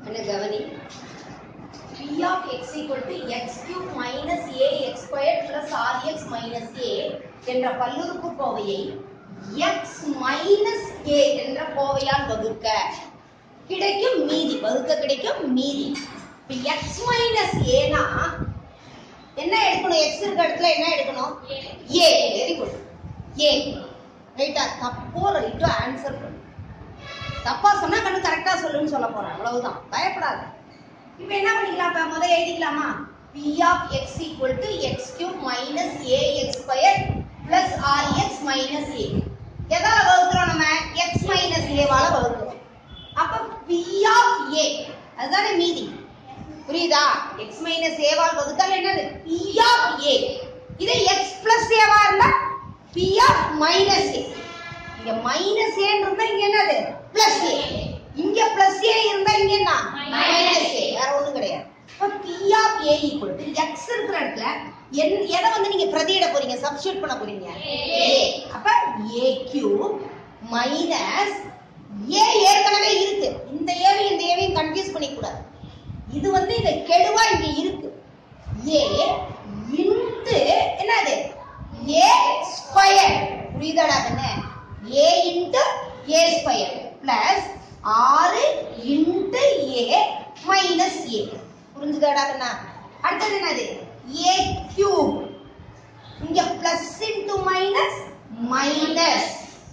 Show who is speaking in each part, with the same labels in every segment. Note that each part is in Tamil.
Speaker 1: என்ன கவனி p of x equal to x cube minus a x squared plus rx minus a என்ற பல்லுறுப்புக்கோவையை x minus a என்ற கோவையால் வகுக்க கிடைக்கும் மீதி வகுக்க கிடைக்கும் மீதி இப்ப x minus a னா என்ன எடுக்கணும் x இருக்க இடத்துல என்ன எடுக்கணும் a வெரி குட் a ரைட்டா தப்போ ரைட்டோ ஆன்சர் பண்ணு தப்பா சொன்னா கண்ணு கரெக்டா சொல்லுன்னு சொல்ல போறேன் அவ்வளவுதான் பயப்படாத இப்போ என்ன பண்ணிக்கலாம் இப்ப முதல்ல எழுதிக்கலாமா p of x equal to x cube minus ax squared plus rx minus a எதால வகுக்கிறோம் நம்ம x minus a வால வகுக்கிறோம் அப்ப p of a அதுதானே மீதி புரியுதா x minus a வால் வகுத்தால் என்னது p of a இதே x plus a வா இருந்தா p of minus a இங்க மைனஸ் ஏ இருந்தா இங்க என்னது பிளஸ் ஏ இங்க பிளஸ் ஏ இருந்தா இங்க என்ன மைனஸ் ஏ வேற ஒண்ணும் கிடையாது இப்ப p of a equal to x இருக்கிற இடத்துல என் எதை வந்து நீங்க பிரதியிட போறீங்க சப்ஸ்டியூட் பண்ண போறீங்க a அப்ப a cube மைனஸ் a ஏற்கனவே இருக்கு இந்த ஏவையும் இந்த ஏவையும் கன்ஃபியூஸ் பண்ணிக்க கூடாது இது வந்து இந்த கெடுவா இங்க இருக்கு a இன்ட்டு என்னது a ஸ்கொயர் புரியுதாடா கண்ணு a into a square plus ஆறு இன்ட்டு a மைனஸ் a புரிஞ்சுதாடா கண்ணா அடுத்தது என்னது a கியூப் இங்க plus into minus minus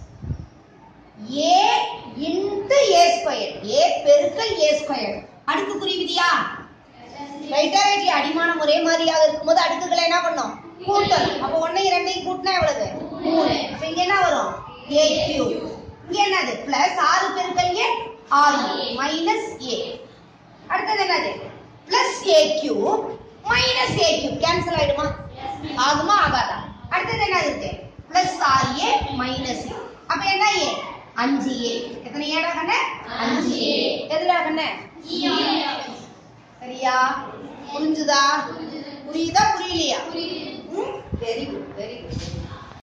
Speaker 1: a into a square a பெருக்கல் a ஸ்கொயர் அடுக்கு குறிவிதியா ரைட்டா ரைட்லி அடிமானம் ஒரே மாதிரியாக இருக்கும்போது அடுக்குகளை என்ன பண்ணோம் கூட்டணும் அப்ப ஒன்னையும் ரெண்டையும் கூட்டினா எவ்வளவு மூணு அப்ப இங்க என்ன வரும் ஏ கியூப் இங்க என்னது பிளஸ் ஆறு பெருக்கல் ஏ ஆறு மைனஸ் ஏ அடுத்தது என்னது plus a cube minus a cube cancel ஆயிடுமா ஆகுமா ஆகாதா அடுத்தது என்னது இருக்கு பிளஸ் ஆறு ஏ மைனஸ் ஏ அப்ப என்ன ஏ அஞ்சு ஏ எத்தனை ஏடா கண்ணே அஞ்சு ஏ எதுடா கண்ணே சரியா புரிஞ்சுதா புரியுதா புரியலையா வெரி குட் வெரி குட்